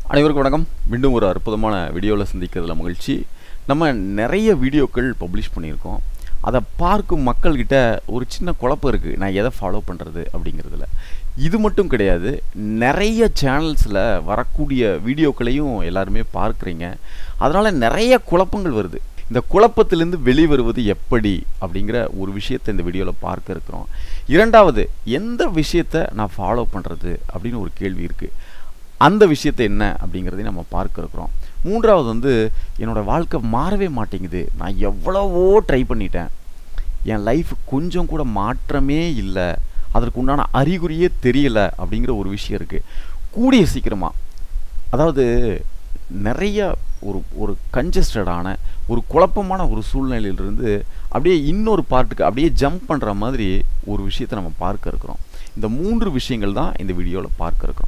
அனைவருக்கும் வணக்கம் மீண்டும் ஒரு அற்புதமான வீடியோவில் சந்திக்கிறதுல மகிழ்ச்சி நம்ம நிறைய வீடியோக்கள் பப்ளிஷ் பண்ணியிருக்கோம் அதை பார்க்கும் மக்கள்கிட்ட ஒரு சின்ன குழப்பம் இருக்குது நான் எதை ஃபாலோ பண்ணுறது அப்படிங்கிறதுல இது மட்டும் கிடையாது நிறைய சேனல்ஸில் வரக்கூடிய வீடியோக்களையும் எல்லாருமே பார்க்குறீங்க அதனால் நிறைய குழப்பங்கள் வருது இந்த குழப்பத்திலிருந்து வெளிவருவது எப்படி அப்படிங்கிற ஒரு விஷயத்தை இந்த வீடியோவில் பார்க்க இருக்கிறோம் இரண்டாவது எந்த விஷயத்தை நான் ஃபாலோ பண்ணுறது அப்படின்னு ஒரு கேள்வி இருக்குது அந்த விஷயத்தை என்ன அப்படிங்கிறதையும் நம்ம பார்க்க இருக்கிறோம் மூன்றாவது வந்து என்னோடய வாழ்க்கை மாறவே மாட்டேங்குது நான் எவ்வளவோ ட்ரை பண்ணிட்டேன் என் லைஃப் கொஞ்சம் கூட மாற்றமே இல்லை அதற்கு உண்டான அறிகுறியே தெரியல அப்படிங்கிற ஒரு விஷயம் இருக்குது கூடிய சீக்கிரமாக அதாவது நிறைய ஒரு ஒரு கன்ஜஸ்டடான ஒரு குழப்பமான ஒரு சூழ்நிலையிலிருந்து அப்படியே இன்னொரு பார்ட்டுக்கு அப்படியே ஜம்ப் பண்ணுற மாதிரி ஒரு விஷயத்தை நம்ம பார்க்க இருக்கிறோம் இந்த மூன்று விஷயங்கள் தான் இந்த வீடியோவில் பார்க்க இருக்கிறோம்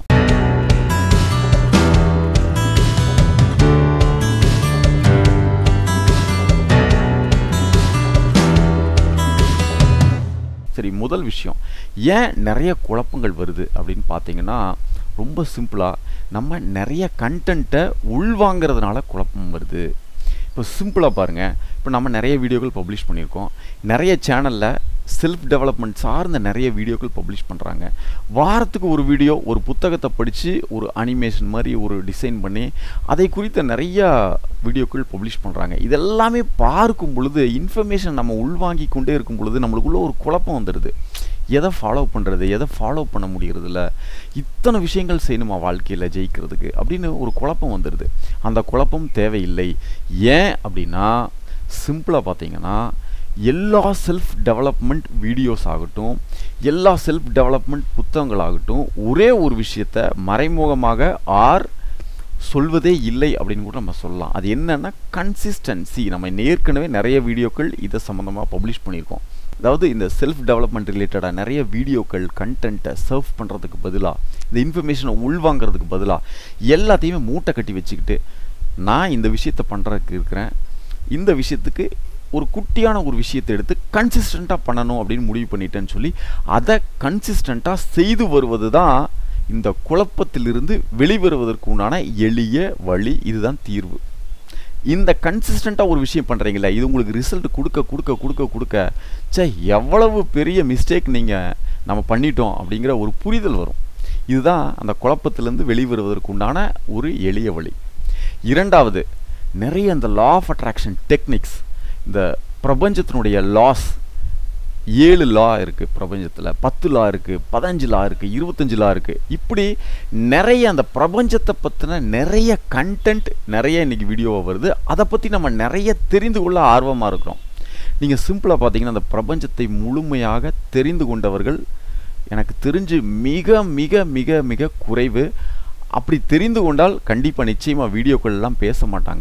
சரி முதல் விஷயம் ஏன் நிறைய குழப்பங்கள் வருது அப்படின்னு பார்த்தீங்கன்னா ரொம்ப சிம்பிளாக நம்ம நிறைய கண்டென்ட்டை உள்வாங்கிறதுனால குழப்பம் வருது இப்போ சிம்பிளாக பாருங்கள் இப்போ நம்ம நிறைய வீடியோக்கள் பப்ளிஷ் பண்ணியிருக்கோம் நிறைய சேனலில் செல்ஃப் டெவலப்மெண்ட் சார்ந்த நிறைய வீடியோக்கள் பப்ளிஷ் பண்ணுறாங்க வாரத்துக்கு ஒரு வீடியோ ஒரு புத்தகத்தை படித்து ஒரு அனிமேஷன் மாதிரி ஒரு டிசைன் பண்ணி அதை குறித்த நிறையா வீடியோக்கள் பப்ளிஷ் பண்ணுறாங்க இதெல்லாமே பார்க்கும் பொழுது இன்ஃபர்மேஷன் நம்ம உள்வாங்கி கொண்டே இருக்கும் பொழுது நம்மளுக்குள்ள ஒரு குழப்பம் வந்துடுது எதை ஃபாலோ பண்ணுறது எதை ஃபாலோ பண்ண முடியறதில்ல இத்தனை விஷயங்கள் செய்யணுமா வாழ்க்கையில் ஜெயிக்கிறதுக்கு அப்படின்னு ஒரு குழப்பம் வந்துடுது அந்த குழப்பம் தேவையில்லை ஏன் அப்படின்னா சிம்பிளாக பார்த்தீங்கன்னா எல்லா செல்ஃப் டெவலப்மெண்ட் வீடியோஸ் ஆகட்டும் எல்லா செல்ஃப் டெவலப்மெண்ட் புத்தகங்களாகட்டும் ஒரே ஒரு விஷயத்தை மறைமுகமாக ஆர் சொல்வதே இல்லை அப்படின்னு கூட நம்ம சொல்லலாம் அது என்னன்னா கன்சிஸ்டன்சி நம்ம ஏற்கனவே நிறைய வீடியோக்கள் இதை சம்மந்தமாக பப்ளிஷ் பண்ணியிருக்கோம் அதாவது இந்த செல்ஃப் டெவலப்மெண்ட் ரிலேட்டடாக நிறைய வீடியோக்கள் கண்டென்ட்டை சர்வ் பண்ணுறதுக்கு பதிலாக இந்த இன்ஃபர்மேஷனை உள்வாங்கிறதுக்கு பதிலாக எல்லாத்தையுமே மூட்டை கட்டி வச்சுக்கிட்டு நான் இந்த விஷயத்தை பண்ணுறதுக்கு இருக்கிறேன் இந்த விஷயத்துக்கு ஒரு குட்டியான ஒரு விஷயத்தை எடுத்து கன்சிஸ்டண்ட்டாக பண்ணணும் அப்படின்னு முடிவு பண்ணிட்டேன்னு சொல்லி அதை கன்சிஸ்டண்ட்டாக செய்து வருவது தான் இந்த குழப்பத்திலிருந்து வெளிவருவதற்கு உண்டான எளிய வழி இதுதான் தீர்வு இந்த கன்சிஸ்டண்ட்டாக ஒரு விஷயம் பண்ணுறீங்களே இது உங்களுக்கு ரிசல்ட் கொடுக்க கொடுக்க கொடுக்க கொடுக்க சே எவ்வளவு பெரிய மிஸ்டேக் நீங்கள் நம்ம பண்ணிட்டோம் அப்படிங்கிற ஒரு புரிதல் வரும் இதுதான் அந்த குழப்பத்திலேருந்து வெளிவருவதற்கு உண்டான ஒரு எளிய வழி இரண்டாவது நிறைய இந்த லா ஆஃப் அட்ராக்ஷன் டெக்னிக்ஸ் இந்த பிரபஞ்சத்தினுடைய லாஸ் ஏழு லா இருக்குது பிரபஞ்சத்தில் பத்து லா இருக்குது பதினஞ்சு லா இருக்குது இருபத்தஞ்சு லா இருக்குது இப்படி நிறைய அந்த பிரபஞ்சத்தை பற்றின நிறைய கண்டென்ட் நிறைய இன்றைக்கி வீடியோவாக வருது அதை பற்றி நம்ம நிறைய தெரிந்து கொள்ள ஆர்வமாக இருக்கிறோம் நீங்கள் சிம்பிளாக பார்த்தீங்கன்னா அந்த பிரபஞ்சத்தை முழுமையாக தெரிந்து கொண்டவர்கள் எனக்கு தெரிஞ்சு மிக மிக மிக மிக குறைவு அப்படி தெரிந்து கொண்டால் கண்டிப்பாக நிச்சயமாக வீடியோக்கள்லாம் பேச மாட்டாங்க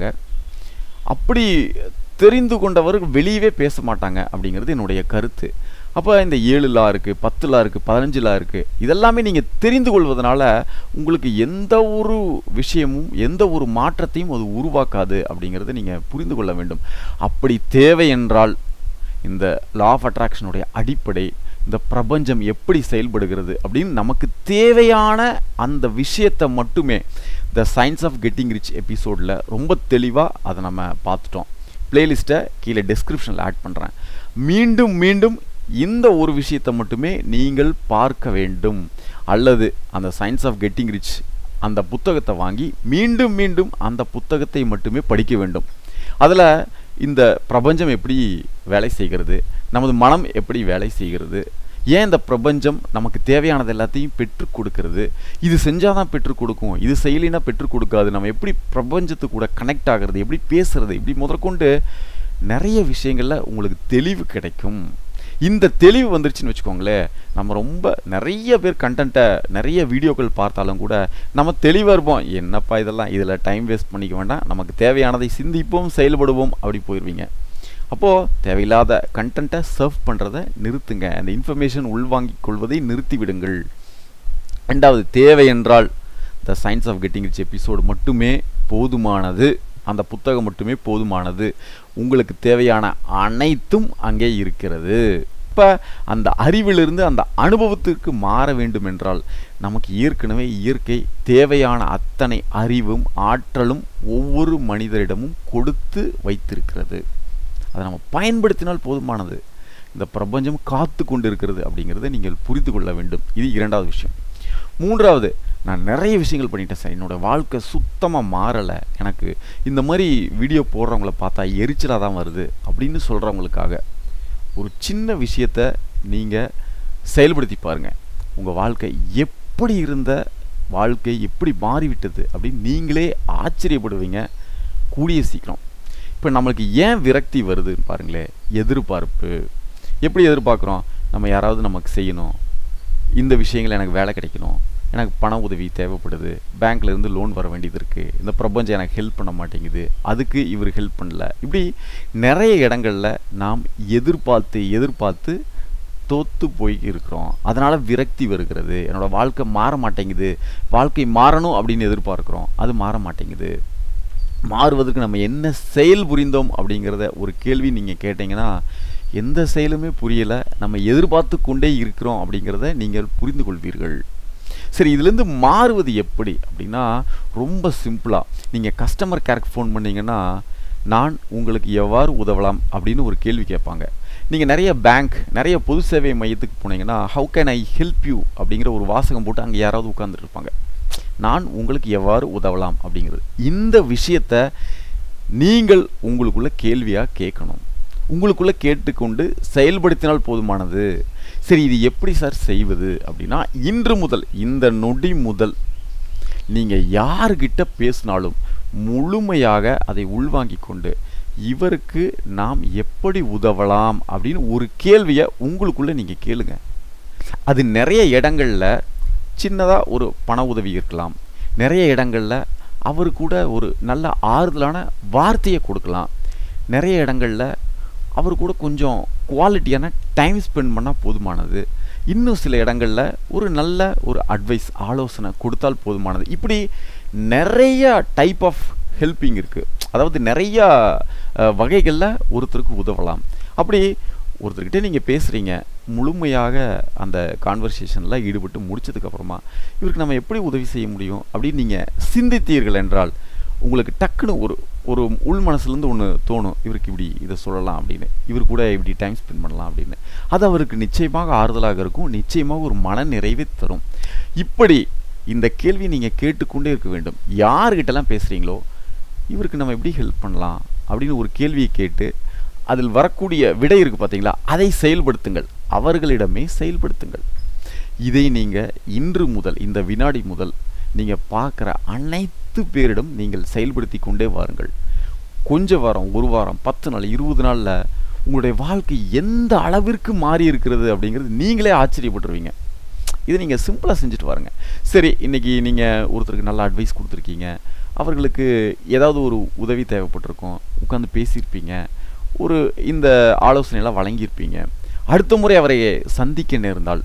அப்படி தெரிந்து கொண்டவர்கள் வெளியவே பேச மாட்டாங்க அப்படிங்கிறது என்னுடைய கருத்து அப்போ இந்த ஏழு லா இருக்குது பத்து லா இருக்குது பதினஞ்சு லா இருக்குது இதெல்லாமே நீங்கள் தெரிந்து கொள்வதனால உங்களுக்கு எந்த ஒரு விஷயமும் எந்த ஒரு மாற்றத்தையும் அது உருவாக்காது அப்படிங்கிறத நீங்கள் புரிந்து கொள்ள வேண்டும் அப்படி தேவை என்றால் இந்த லா ஆஃப் அட்ராக்ஷனுடைய அடிப்படை இந்த பிரபஞ்சம் எப்படி செயல்படுகிறது அப்படின்னு நமக்கு தேவையான அந்த விஷயத்தை மட்டுமே the science of getting rich எபிசோடில் ரொம்ப தெளிவாக அதை நம்ம பார்த்துட்டோம் பிளேலிஸ்ட்டை கீழே டிஸ்கிரிப்ஷனில் ஆட் பண்ணுறேன் மீண்டும் மீண்டும் இந்த ஒரு விஷயத்தை மட்டுமே நீங்கள் பார்க்க வேண்டும் அல்லது அந்த சயின்ஸ் ஆஃப் கெட்டிங் ரிச் அந்த புத்தகத்தை வாங்கி மீண்டும் மீண்டும் அந்த புத்தகத்தை மட்டுமே படிக்க வேண்டும் அதில் இந்த பிரபஞ்சம் எப்படி வேலை செய்கிறது நமது மனம் எப்படி வேலை செய்கிறது ஏன் இந்த பிரபஞ்சம் நமக்கு தேவையானது எல்லாத்தையும் பெற்றுக் கொடுக்கறது இது செஞ்சால் தான் பெற்றுக் கொடுக்கும் இது செய்யலினா பெற்றுக் கொடுக்காது நம்ம எப்படி பிரபஞ்சத்து கூட கனெக்ட் ஆகிறது எப்படி பேசுறது இப்படி முதற்கொண்டு நிறைய விஷயங்களில் உங்களுக்கு தெளிவு கிடைக்கும் இந்த தெளிவு வந்துருச்சுன்னு வச்சுக்கோங்களேன் நம்ம ரொம்ப நிறைய பேர் கண்டென்ட்டை நிறைய வீடியோக்கள் பார்த்தாலும் கூட நம்ம தெளிவாக இருப்போம் என்னப்பா இதெல்லாம் இதில் டைம் வேஸ்ட் பண்ணிக்க வேண்டாம் நமக்கு தேவையானதை சிந்திப்போம் செயல்படுவோம் அப்படி போயிடுவீங்க அப்போது தேவையில்லாத கண்டென்ட்டை சர்வ் பண்ணுறதை நிறுத்துங்க அந்த இன்ஃபர்மேஷன் உள்வாங்கிக் கொள்வதை நிறுத்தி விடுங்கள் ரெண்டாவது தேவை என்றால் the science of getting rich episode மட்டுமே போதுமானது அந்த புத்தகம் மட்டுமே போதுமானது உங்களுக்கு தேவையான அனைத்தும் அங்கே இருக்கிறது இப்போ அந்த அறிவிலிருந்து அந்த அனுபவத்திற்கு மாற வேண்டும் என்றால் நமக்கு ஏற்கனவே இயற்கை தேவையான அத்தனை அறிவும் ஆற்றலும் ஒவ்வொரு மனிதரிடமும் கொடுத்து வைத்திருக்கிறது அதை நம்ம பயன்படுத்தினால் போதுமானது இந்த பிரபஞ்சம் காத்து கொண்டு இருக்கிறது அப்படிங்கிறத நீங்கள் புரிந்து கொள்ள வேண்டும் இது இரண்டாவது விஷயம் மூன்றாவது நான் நிறைய விஷயங்கள் பண்ணிட்டேன் சார் என்னோடய வாழ்க்கை சுத்தமாக மாறலை எனக்கு இந்த மாதிரி வீடியோ போடுறவங்கள பார்த்தா எரிச்சலாக தான் வருது அப்படின்னு சொல்கிறவங்களுக்காக ஒரு சின்ன விஷயத்த நீங்கள் செயல்படுத்தி பாருங்கள் உங்கள் வாழ்க்கை எப்படி இருந்த வாழ்க்கை எப்படி மாறிவிட்டது அப்படின்னு நீங்களே ஆச்சரியப்படுவீங்க கூடிய சீக்கிரம் இப்போ நம்மளுக்கு ஏன் விரக்தி வருதுன்னு பாருங்களேன் எதிர்பார்ப்பு எப்படி எதிர்பார்க்குறோம் நம்ம யாராவது நமக்கு செய்யணும் இந்த விஷயங்கள் எனக்கு வேலை கிடைக்கணும் எனக்கு பண உதவி தேவைப்படுது பேங்க்ல இருந்து லோன் வர வேண்டியது இருக்குது இந்த பிரபஞ்சம் எனக்கு ஹெல்ப் பண்ண மாட்டேங்குது அதுக்கு இவர் ஹெல்ப் பண்ணல இப்படி நிறைய இடங்களில் நாம் எதிர்பார்த்து எதிர்பார்த்து தோத்து போய் இருக்கிறோம் அதனால் விரக்தி வருகிறது என்னோடய வாழ்க்கை மாற மாட்டேங்குது வாழ்க்கை மாறணும் அப்படின்னு எதிர்பார்க்குறோம் அது மாற மாட்டேங்குது மாறுவதற்கு நம்ம என்ன செயல் புரிந்தோம் அப்படிங்கிறத ஒரு கேள்வி நீங்கள் கேட்டிங்கன்னா எந்த செயலுமே புரியலை நம்ம எதிர்பார்த்து கொண்டே இருக்கிறோம் அப்படிங்கிறத நீங்கள் புரிந்து கொள்வீர்கள் சரி இதுலேருந்து மாறுவது எப்படி அப்படின்னா ரொம்ப சிம்பிளாக நீங்கள் கஸ்டமர் கேருக்கு ஃபோன் பண்ணிங்கன்னா நான் உங்களுக்கு எவ்வாறு உதவலாம் அப்படின்னு ஒரு கேள்வி கேட்பாங்க நீங்கள் நிறைய பேங்க் நிறைய பொது சேவை மையத்துக்கு போனீங்கன்னா how can I help you அப்படிங்கிற ஒரு வாசகம் போட்டு அங்கே யாராவது உட்காந்துட்டு இருப்பாங்க நான் உங்களுக்கு எவ்வாறு உதவலாம் அப்படிங்கிறது இந்த விஷயத்தை நீங்கள் உங்களுக்குள்ள கேள்வியாக கேட்கணும் உங்களுக்குள்ள கேட்டுக்கொண்டு செயல்படுத்தினால் போதுமானது சரி இது எப்படி சார் செய்வது அப்படின்னா இன்று முதல் இந்த நொடி முதல் நீங்கள் யார்கிட்ட பேசினாலும் முழுமையாக அதை உள்வாங்கிக் கொண்டு இவருக்கு நாம் எப்படி உதவலாம் அப்படின்னு ஒரு கேள்வியை உங்களுக்குள்ளே நீங்கள் கேளுங்க அது நிறைய இடங்களில் சின்னதாக ஒரு பண உதவி இருக்கலாம் நிறைய இடங்களில் அவர் கூட ஒரு நல்ல ஆறுதலான வார்த்தையை கொடுக்கலாம் நிறைய இடங்களில் அவர் கூட கொஞ்சம் குவாலிட்டியான டைம் ஸ்பெண்ட் பண்ணால் போதுமானது இன்னும் சில இடங்களில் ஒரு நல்ல ஒரு அட்வைஸ் ஆலோசனை கொடுத்தால் போதுமானது இப்படி நிறைய டைப் ஆஃப் ஹெல்ப்பிங் இருக்குது அதாவது நிறையா வகைகளில் ஒருத்தருக்கு உதவலாம் அப்படி ஒருத்தர்கிட்ட நீங்கள் பேசுகிறீங்க முழுமையாக அந்த கான்வர்சேஷனில் ஈடுபட்டு முடிச்சதுக்கப்புறமா இவருக்கு நம்ம எப்படி உதவி செய்ய முடியும் அப்படின்னு நீங்கள் சிந்தித்தீர்கள் என்றால் உங்களுக்கு டக்குன்னு ஒரு ஒரு உள் மனசுலேருந்து ஒன்று தோணும் இவருக்கு இப்படி இதை சொல்லலாம் அப்படின்னு இவர் கூட இப்படி டைம் ஸ்பெண்ட் பண்ணலாம் அப்படின்னு அது அவருக்கு நிச்சயமாக ஆறுதலாக இருக்கும் நிச்சயமாக ஒரு மன நிறைவை தரும் இப்படி இந்த கேள்வி நீங்கள் கேட்டுக்கொண்டே இருக்க வேண்டும் யார்கிட்டலாம் பேசுகிறீங்களோ இவருக்கு நம்ம எப்படி ஹெல்ப் பண்ணலாம் அப்படின்னு ஒரு கேள்வியை கேட்டு அதில் வரக்கூடிய விடை இருக்குது பார்த்தீங்களா அதை செயல்படுத்துங்கள் அவர்களிடமே செயல்படுத்துங்கள் இதை நீங்கள் இன்று முதல் இந்த வினாடி முதல் நீங்கள் பார்க்குற அனைத்து பேரிடம் நீங்கள் செயல்படுத்தி கொண்டே வாருங்கள் கொஞ்ச வாரம் ஒரு வாரம் பத்து நாள் இருபது நாளில் உங்களுடைய வாழ்க்கை எந்த அளவிற்கு மாறி இருக்கிறது அப்படிங்கிறது நீங்களே ஆச்சரியப்பட்டுருவீங்க இதை நீங்கள் சிம்பிளாக செஞ்சுட்டு வாருங்க சரி இன்றைக்கி நீங்கள் ஒருத்தருக்கு நல்ல அட்வைஸ் கொடுத்துருக்கீங்க அவர்களுக்கு ஏதாவது ஒரு உதவி தேவைப்பட்டிருக்கும் உட்காந்து பேசியிருப்பீங்க ஒரு இந்த ஆலோசனையெல்லாம் வழங்கியிருப்பீங்க அடுத்த முறை அவரை சந்திக்க நேர்ந்தால்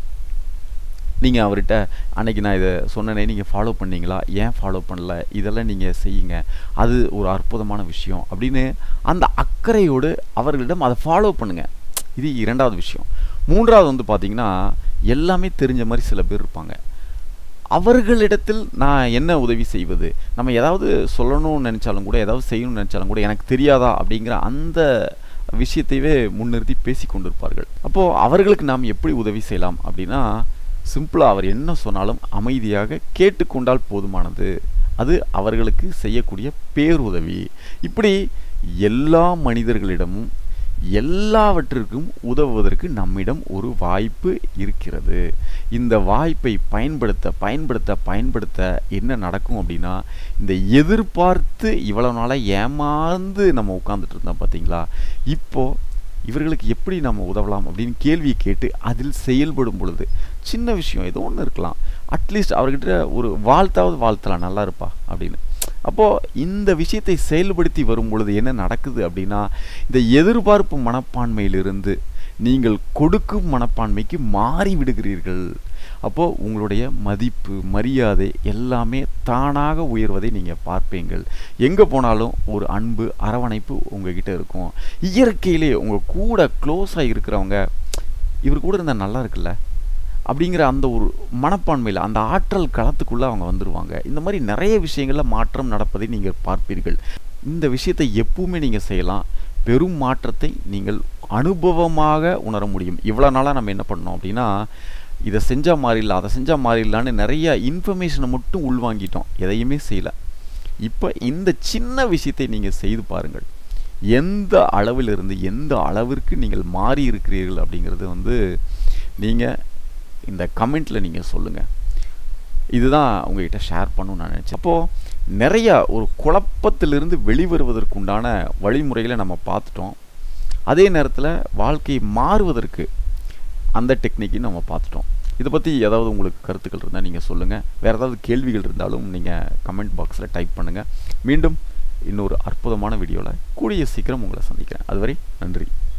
நீங்கள் அவர்கிட்ட அன்னைக்கு நான் இதை சொன்னனே நீங்கள் ஃபாலோ பண்ணீங்களா ஏன் ஃபாலோ பண்ணல இதெல்லாம் நீங்கள் செய்யுங்க அது ஒரு அற்புதமான விஷயம் அப்படின்னு அந்த அக்கறையோடு அவர்களிடம் அதை ஃபாலோ பண்ணுங்கள் இது இரண்டாவது விஷயம் மூன்றாவது வந்து பார்த்தீங்கன்னா எல்லாமே தெரிஞ்ச மாதிரி சில பேர் இருப்பாங்க அவர்களிடத்தில் நான் என்ன உதவி செய்வது நம்ம ஏதாவது சொல்லணும்னு நினச்சாலும் கூட ஏதாவது செய்யணும்னு நினச்சாலும் கூட எனக்கு தெரியாதா அப்படிங்கிற அந்த விஷயத்தையே முன்னிறுத்தி பேசி கொண்டிருப்பார்கள் அப்போது அவர்களுக்கு நாம் எப்படி உதவி செய்யலாம் அப்படின்னா சிம்பிளாக அவர் என்ன சொன்னாலும் அமைதியாக கேட்டுக்கொண்டால் போதுமானது அது அவர்களுக்கு செய்யக்கூடிய பேருதவி இப்படி எல்லா மனிதர்களிடமும் எல்லாவற்றிற்கும் உதவுவதற்கு நம்மிடம் ஒரு வாய்ப்பு இருக்கிறது இந்த வாய்ப்பை பயன்படுத்த பயன்படுத்த பயன்படுத்த என்ன நடக்கும் அப்படின்னா இந்த எதிர்பார்த்து இவ்வளவு நாளாக ஏமாந்து நம்ம உட்காந்துட்டு இருந்தோம் பார்த்தீங்களா இப்போது இவர்களுக்கு எப்படி நம்ம உதவலாம் அப்படின்னு கேள்வி கேட்டு அதில் செயல்படும் பொழுது சின்ன விஷயம் ஏதோ ஒன்று இருக்கலாம் அட்லீஸ்ட் அவர்கிட்ட ஒரு வாழ்த்தாவது வாழ்த்தலாம் நல்லா இருப்பா அப்படின்னு அப்போது இந்த விஷயத்தை செயல்படுத்தி வரும் பொழுது என்ன நடக்குது அப்படின்னா இந்த எதிர்பார்ப்பு மனப்பான்மையிலிருந்து நீங்கள் கொடுக்கும் மனப்பான்மைக்கு மாறி விடுகிறீர்கள் அப்போது உங்களுடைய மதிப்பு மரியாதை எல்லாமே தானாக உயர்வதை நீங்கள் பார்ப்பீங்கள் எங்கே போனாலும் ஒரு அன்பு அரவணைப்பு உங்ககிட்ட இருக்கும் இயற்கையிலே உங்கள் கூட க்ளோஸாக இருக்கிறவங்க இவர் கூட இருந்தால் நல்லா இருக்குல்ல அப்படிங்கிற அந்த ஒரு மனப்பான்மையில் அந்த ஆற்றல் களத்துக்குள்ளே அவங்க வந்துடுவாங்க இந்த மாதிரி நிறைய விஷயங்களில் மாற்றம் நடப்பதை நீங்கள் பார்ப்பீர்கள் இந்த விஷயத்தை எப்பவுமே நீங்கள் செய்யலாம் பெரும் மாற்றத்தை நீங்கள் அனுபவமாக உணர முடியும் இவ்வளோ நாளாக நம்ம என்ன பண்ணோம் அப்படின்னா இதை செஞ்சால் மாறிடலாம் அதை செஞ்சால் மாறிடலான்னு நிறைய இன்ஃபர்மேஷனை மட்டும் உள்வாங்கிட்டோம் எதையுமே செய்யலை இப்போ இந்த சின்ன விஷயத்தை நீங்கள் செய்து பாருங்கள் எந்த அளவிலிருந்து எந்த அளவிற்கு நீங்கள் மாறி இருக்கிறீர்கள் அப்படிங்கிறது வந்து நீங்கள் இந்த கமெண்ட்டில் நீங்கள் சொல்லுங்கள் இதுதான் உங்ககிட்ட ஷேர் பண்ணணும்னு நான் நினச்சேன் அப்போது நிறையா ஒரு குழப்பத்திலிருந்து வெளிவருவதற்குண்டான வழிமுறைகளை நம்ம பார்த்துட்டோம் அதே நேரத்தில் வாழ்க்கை மாறுவதற்கு அந்த டெக்னிக்கையும் நம்ம பார்த்துட்டோம் இதை பற்றி ஏதாவது உங்களுக்கு கருத்துக்கள் இருந்தால் நீங்கள் சொல்லுங்கள் வேறு ஏதாவது கேள்விகள் இருந்தாலும் நீங்கள் கமெண்ட் பாக்ஸில் டைப் பண்ணுங்கள் மீண்டும் இன்னொரு அற்புதமான வீடியோவில் கூடிய சீக்கிரம் உங்களை சந்திக்கிறேன் அதுவரை நன்றி